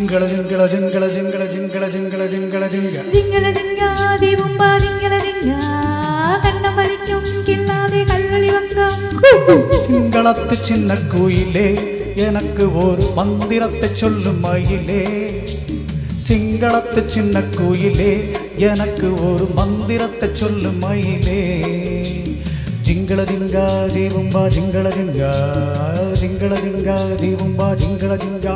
ജിങ്കള ജിങ്കള ജിങ്കള ജിങ്കള ജിങ്കള ജിങ്കള ജിങ്കള ജിങ്ക ജിങ്കല ജിങ്കാതി മുമ്പാ ജിങ്കല ജിങ്കാ കണ്ണം വലിക്കും കിള്ളാതെ കല്ലൊളി വങ്കാം തിങ്കളത്ത് ചിന്ന കുയിലേ எனக்கு ஒரு மந்திரத்தை சொல்லும் மயிலே சிங்களத்து சின்ன குயிலே எனக்கு ஒரு மந்திரத்தை சொல்லும் மயிலே ஜிங்கள ஜிங்கா தீவும்பா ஜிங்கள ஜிங்கா ஜிங்கள ஜிங்கா தீவும்பா ஜிங்கள ஜிங்கா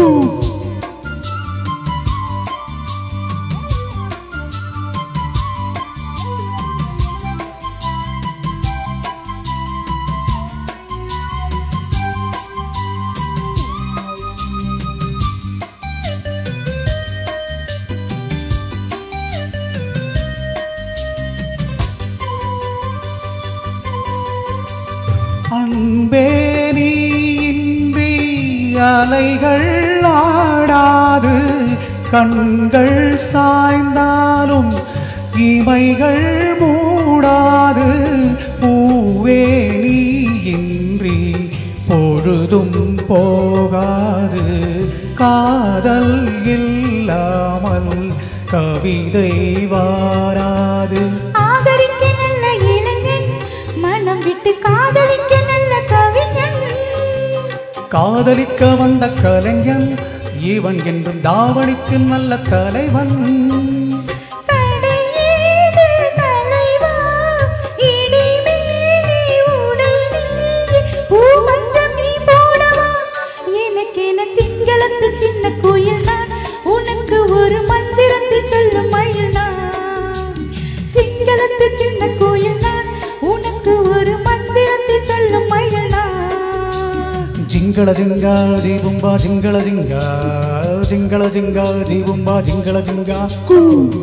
அன்பே நீ இன்றி அலைகள் ஆடாது கண்கள் சாய்ந்தாலும் இமைகள் மூடாது பூவே நீ இன்றி பொழுதும் போகாது காதல் இல்லாமல் கவிதை வாராது ஆதரிக்க நல்ல இளைஞன் மனம் விட்டு காதலிக்க நல்ல கவிஞன் காதலிக்க வந்த கலைஞன் இவன் என்றும் தாவணிக்கு நல்ல தலைவன் தடையேது தலைவா இடிமேலே உடனே பூமஞ்சம் நீ போடவா எனக்கென சிங்களத்து சின்ன குயில் நான் உனக்கு ஒரு மந்திரத்தை சொல்லும் மயில் நான் சிங்களத்து சின்ன குயில் நான் உனக்கு ஒரு மந்திரத்தை சொல்லும் மயில் நான் ಜಿಂಗಳ ಜಿಂಗ ಜೀಬುಂಬಾ ಜಿಂಗಳ ಜಿಂಗ ಜಿಂಗಳ ಜಿಂಗ ಜೀಬುಂಬಾ ಜಿಂಗಳ ಜಿಂಗ ಕೂ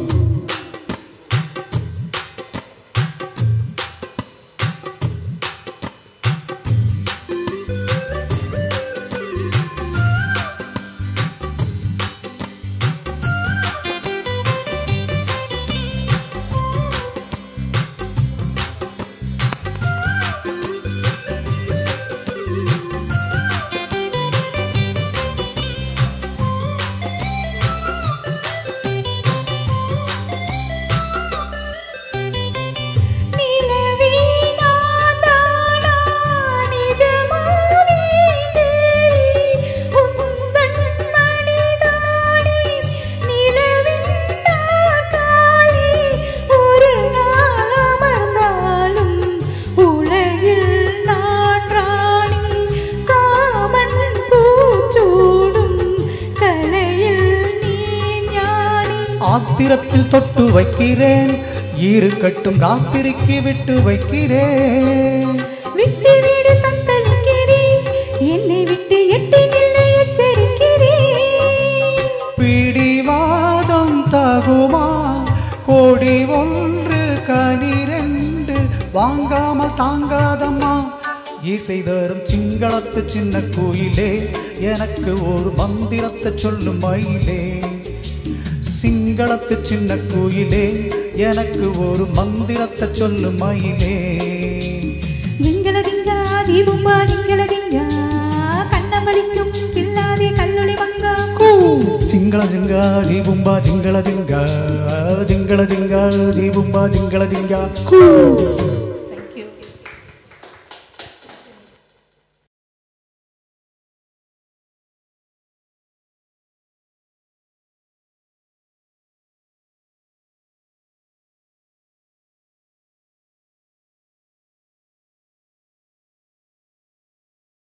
நிலவீனாதானா நிஜமாவே தேவி உந்தன் மணிதானே நிலவின் நாற்காலி ஒரு நாள் அமர்ந்தாலும் உலகில் நான் ராணி காமன் பூச்சூடும் கலையில் நீ ஞானி ஆத்திரத்தில் தொட்டு வைக்கிறேன் இருக்கட்டும் ராத்திரிக்கு விட்டு வைக்கிறேன் விட்டு வீடு தத்தளிக்கிறேன் என்னை விட்டு எட்டி நில்ல எச்சரிக்கிறேன் பிடிவாதம் தகுமா கோடி ஒன்று கனிரெண்டு வாங்காமல் தாங்காதம்மா இசை தரும் சிங்களத்து சின்ன கோயிலே எனக்கு ஒரு மந்திரத்தை சொல்லும் மயிலே சிங்களத்து சின்ன கோயிலே எனக்கு ஒரு மந்திரத்தை சொல்லும் மயிலே திங்கள திங்கா தீபும்பா திங்கள திங்கா கண்ணமளிக்கும் கில்லாதே கல்லொளி மங்கா ಜಿಂಗಳ ಜಿಂಗ ಜೀಬುಂಬ ಜಿಂಗಳ ಜಿಂಗ ಜಿಂಗಳ ಜಿಂಗ ಜೀಬುಂಬ ಜಿಂಗಳ ಜಿಂಗ